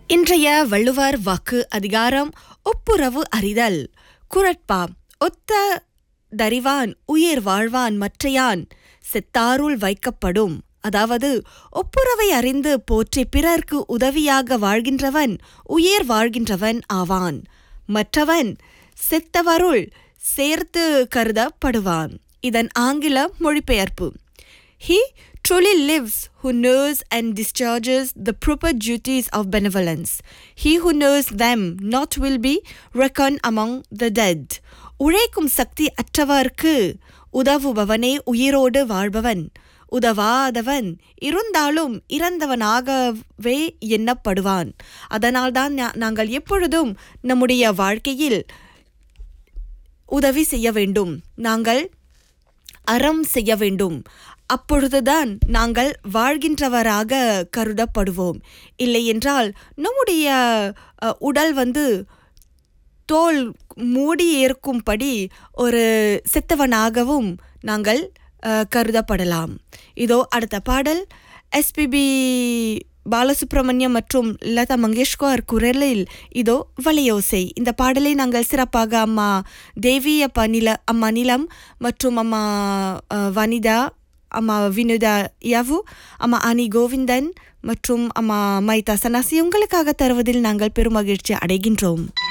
இன்றைய வள்ளுவர் வாக்கு அதிகாரம் ஒப்புரவு அறிதல் குரட்பா ஒத்த தரிவான் உயிர் வாழ்வான் மற்றையான் செத்தாருள் வைக்கப்படும் அதாவது ஒப்புரவை அறிந்து போற்றி பிறர்க்கு உதவியாக வாழ்கின்றவன் உயிர் வாழ்கின்றவன் ஆவான் மற்றவன் செத்தவருள் சேர்த்து கருதப்படுவான் இதன் ஆங்கில மொழிபெயர்ப்பு He truly lives who knows and discharges the proper duties of benevolence. He who knows them not will be reckoned among the dead. உழைக்கும் சக்தி அற்றவர்க்கு உதவுபவனே உயிரோடு வாழ்பவன் உதவாதவன் இருந்தாலும் இறந்தவனாகவே எண்ணப்படுவான் அதனால்தான் நா- நாங்கள் எப்பொழுதும் நம்முடைய வாழ்க்கையில் உதவி செய்ய வேண்டும் நாங்கள் அறம் செய்ய வேண்டும் அப்பொழுதுதான் நாங்கள் வாழ்கின்றவராக கருதப்படுவோம் இல்லை என்றால் நம்முடைய அ, உடல் வந்து தோல் மூடி இருக்கும்படி ஒரு செத்தவனாகவும் நாங்கள் அ, கருதப்படலாம் இதோ அடுத்த பாடல் எஸ்பிபி பாலசுப்ரமணியம் மற்றும் லதா மங்கேஷ்கர் குரலில் இதோ வலையோசை இந்த பாடலை நாங்கள் சிறப்பாக அம்மா தேவி அப்பா நில அம்மா நிலம் மற்றும் அம்மா அ, வனிதா அம்மா வினுதா யவு அம்மா அனி கோவிந்தன் மற்றும் அம்மா மைதா சனாசி உங்களுக்காக தருவதில் நாங்கள் பெருமகிழ்ச்சி அடைகின்றோம்